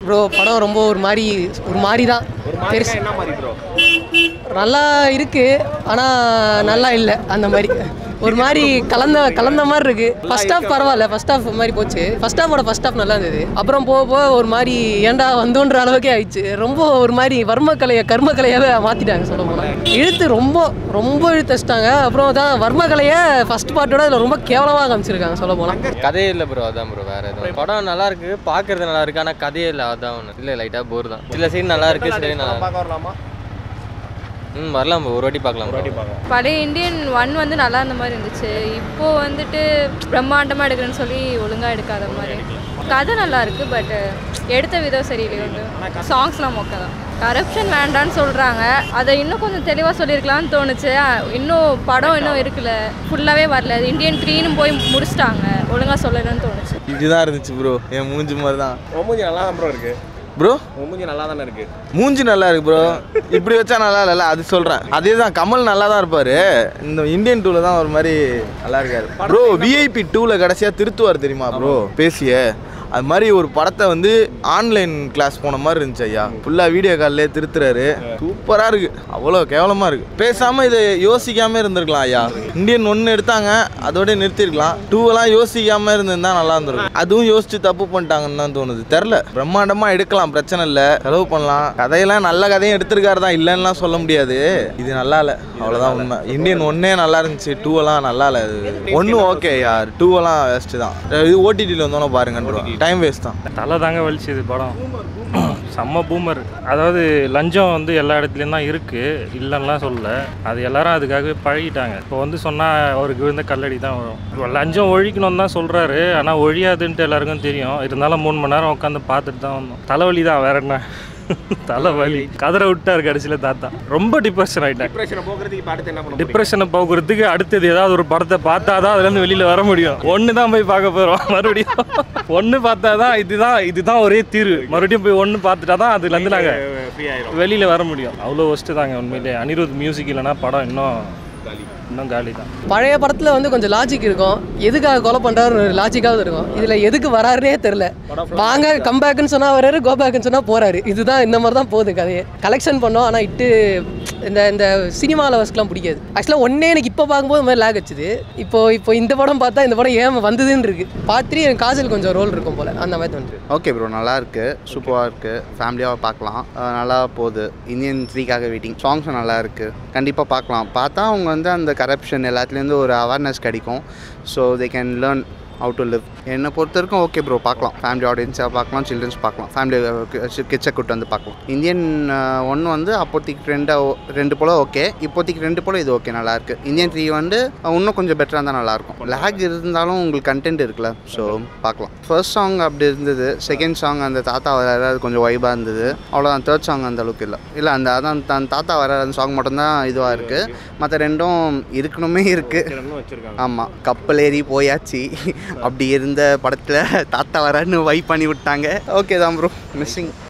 Bro படம் ரொம்ப ஒரு மாதிரி ஒரு மாதிரி தான் பெருசு என்ன மாதிரி ப்ரோ நல்லா இருக்கு ஆனால் நல்லா இல்லை அந்த மாதிரி ஒரு மாதிரி கலந்த கலந்த மாதிரி இருக்கு ஃபர்ஸ்ட் ஹாஃப் பரவாயில்ல ஃபர்ஸ்ட் ஹாஃப் மாதிரி போச்சு ஃபர்ஸ்ட் ஹாஃபோட ஃபர்ஸ்ட் ஹாஃப் நல்லா இருந்தது அப்புறம் போக போக ஒரு மாதிரி ஏன்டா வந்தோன்ற அளவுக்கே ஆயிடுச்சு ரொம்ப ஒரு மாதிரி வர்மக்கலையை கர்மக்கலையாவே மாற்றிட்டாங்க சொல்ல போனால் இழுத்து ரொம்ப ரொம்ப இழுத்து வச்சிட்டாங்க அப்புறம் தான் வர்மக்கலையை ஃபர்ஸ்ட் பார்ட்டோட இதில் ரொம்ப கேவலமாக காமிச்சிருக்காங்க சொல்ல போனால் கதையே இல்லை ப்ரோ அதான் ப்ரோ வேற எதுவும் படம் நல்லா இருக்கு பார்க்கறது நல்லா இருக்கு ஆனால் கதையே இல்லை அதான் ஒன்று இல்லை லைட்டாக போர் தான் சில சீன் நல்லா இருக்கு சில நல்லா பார்க்க வரலாமா ம் வரலாம் bro. ஒரு வாட்டி பார்க்கலாம் bro. பார்க்கலாம் பழைய இந்தியன் ஒன் வந்து நல்லா இருந்த மாதிரி இருந்துச்சு இப்போ வந்துட்டு பிரம்மாண்டமாக எடுக்கிறேன்னு சொல்லி ஒழுங்காக எடுக்காத மாதிரி கதை நல்லா இருக்கு பட் எடுத்த விதம் சரியில்லை சாங்ஸ்லாம் மொக்க தான் கரப்ஷன் வேண்டான்னு சொல்கிறாங்க அதை இன்னும் கொஞ்சம் தெளிவாக சொல்லியிருக்கலாம்னு தோணுச்சு அஹ் இன்னும் படம் இன்னும் இருக்குல்ல ஃபுல்லாகவே வரல இந்தியன் த்ரீன்னு போய் முடிச்சிட்டாங்க ஒழுங்காக சொல்லணும்னு தோணுச்சு இதுதான் இருந்துச்சு ப்ரோ என் மூஞ்சி மாதிரி தான் உன் மூஞ்சி நல்லா தான் ப்ரோ இருக்கு ப்ரோ உன் மூஞ்சி நல்லா தானே இருக்கு மூஞ்சி நல்லா இருக்கு ப்ரோ இப்படி வச்சா நல்லா இல்லைல்ல அது சொல்கிறேன் அதே தான் கமல் நல்லா தான் இருப்பார் இந்த இந்தியன் டூவில் தான் ஒரு மாதிரி நல்லா இருக்காரு ப்ரோ விஐபி டூவில் கடைசியாக திருத்துவார் தெரியுமா ப்ரோ பேசிய அது மாதிரி ஒரு படத்தை வந்து ஆன்லைன் கிளாஸ் போன மாதிரி இருந்துச்சு ஐயா ஃபுல்லாக வீடியோ கால்லே திருத்துறாரு சூப்பராக இருக்கு அவ்வளோ கேவலமாக இருக்கு பேசாமல் இதை யோசிக்காமல் இருந்திருக்கலாம் ஐயா இந்தியன் ஒன்று எடுத்தாங்க அதோட நிறுத்திருக்கலாம் டூவெல்லாம் யோசிக்காமல் இருந்திருந்தா நல்லா இருந்திருக்கும் அதுவும் யோசிச்சு தப்பு பண்ணிட்டாங்கன்னு தான் தோணுது தெரில பிரம்மாண்டமாக எடுக்கலாம் பிரச்சனை இல்லை செலவு பண்ணலாம் கதையெல்லாம் நல்ல கதையும் எடுத்திருக்காரு தான் இல்லைன்னுலாம் சொல்ல முடியாது இது நல்லா இல்லை அவ்வளோதான் உண்மை இந்தியன் ஒன்னே நல்லா இருந்துச்சு டூவெல்லாம் நல்லா இல்லை இது ஒன்று ஓகே யார் டூவெல்லாம் வேஸ்ட்டு தான் இது ஓடிடியில் வந்தோன்னே பாருங்க டைம் வேஸ்ட் தான் தலை தாங்க வலிச்சுது படம் செம்ம பூமர் அதாவது லஞ்சம் வந்து எல்லா இடத்துலையும் தான் இருக்குது இல்லைன்னுலாம் சொல்லல அது எல்லாரும் அதுக்காகவே பழகிட்டாங்க இப்போ வந்து சொன்னால் அவருக்கு வந்து கல்லடி தான் வரும் இப்போ லஞ்சம் ஒழிக்கணும்னு தான் சொல்கிறாரு ஆனால் ஒழியாதுன்ட்டு எல்லாருக்கும் தெரியும் இருந்தாலும் மூணு மணி நேரம் உட்காந்து பார்த்துட்டு தான் வந்தோம் தலைவலி தான் வேற என்ன தலைவலி கதற விட்டார் கடைசியில் தாத்தா ரொம்ப டிப்ரெஷன் ஆகிட்டேன் டிப்ரெஷனை போக்குறதுக்கு இப்போ அடுத்து என்ன பண்ண போறீங்க? டிப்ரெஷனை போக்குறதுக்கு அடுத்தது ஏதாவது ஒரு படத்தை பார்த்தா தான் அதுலேருந்து வெளியில் வர முடியும் ஒன்று தான் போய் பார்க்க போகிறோம் மறுபடியும் ஒன்று பார்த்தா தான் இதுதான் இதுதான் ஒரே தீர்வு மறுபடியும் போய் ஒன்று பார்த்துட்டா தான் அதுலேருந்து நாங்கள் ஃப்ரீ ஆயிரும் வெளியில் வர முடியும் அவ்வளோ ஒஸ்ட்டு தாங்க உண்மையிலே அனிருத் மியூசிக் இல்லைன்னா படம் இன்னும் இன்னும் காலி தான் பழைய படத்தில் வந்து கொஞ்சம் லாஜிக் இருக்கும் எதுக்காக கொலை பண்ணுறாரு ஒரு லாஜிக்காவது இருக்கும் இதில் எதுக்கு வராருனே தெரில வாங்க கம்பேக்குன்னு சொன்னால் வராரு கோபேக்குன்னு சொன்னால் போகிறாரு இதுதான் இந்த மாதிரி தான் போகுது கதையே கலெக்ஷன் பண்ணோம் ஆனால் இட்டு இந்த இந்த சினிமா லவர்ஸ்க்குலாம் பிடிக்காது ஆக்சுவலாக ஒன்றே எனக்கு இப்போ பார்க்கும்போது இந்த மாதிரி லேக் வச்சுது இப்போ இப்போ இந்த படம் பார்த்தா இந்த படம் ஏன் வந்ததுன்னு இருக்கு பார்த்துட்டு எனக்கு காஜல் கொஞ்சம் ரோல் இருக்கும் போல் அந்த மாதிரி தோணுது ஓகே ப்ரோ நல்லா இருக்கு சூப்பராக இருக்கு ஃபேமிலியாக பார்க்கலாம் அஹ் நல்லா போகுது இந்தியன் த்ரீக்காக வெயிட்டிங் சாங்ஸும் நல்லா இருக்கு கண்டிப்பாக பார்க்கலாம் பார்த்தா அவங்க வந்து அந்த கரப்ஷன் எல்லாத்துலேருந்து ஒரு அவேர்னஸ் கிடைக்கும் so they can learn how to live என்னை பொறுத்த வரைக்கும் ஓகே ப்ரோ பார்க்கலாம் ஃபேமிலி ஆடியன்ஸாக பார்க்கலாம் சில்ட்ரன்ஸ் பார்க்கலாம் ஃபேமிலி கிட்ஸை கூட்டு வந்து பார்க்கலாம் இந்தியன் ஒன்று வந்து அப்போதைக்கு ரெண்டாக ரெண்டு போல் ஓகே இப்போதைக்கு ரெண்டு போல் இது ஓகே நல்லா இருக்கு இந்தியன் த்ரீ வந்து அஹ், இன்னும் கொஞ்சம் பெட்டராக இருந்தால் நல்லாயிருக்கும் லேக் இருந்தாலும் உங்களுக்கு கண்டென்ட் இருக்குல்ல ஸோ பார்க்கலாம் ஃபர்ஸ்ட் சாங் அப்படி இருந்தது செகண்ட் சாங் அந்த தாத்தா வராது அது கொஞ்சம் வைபாக இருந்தது அவ்வளோதான் தேர்ட் சாங் அந்த அளவுக்கு இல்லை இல்லை அந்த அதான் தன் தாத்தா வர அந்த சாங் மட்டும்தான் இதுவாக இருக்குது மற்ற ரெண்டும் இருக்கணுமே இருக்குது இன்னும் வச்சிருக்காங்க ஆமாம் கப்பல் ஏறி போயாச்சு அப்படி இருந்த படத்தில் தாத்தா வரான்னு வைப் பண்ணி விட்டாங்க ஓகே தான் ப்ரோ மிஸ்ஸிங்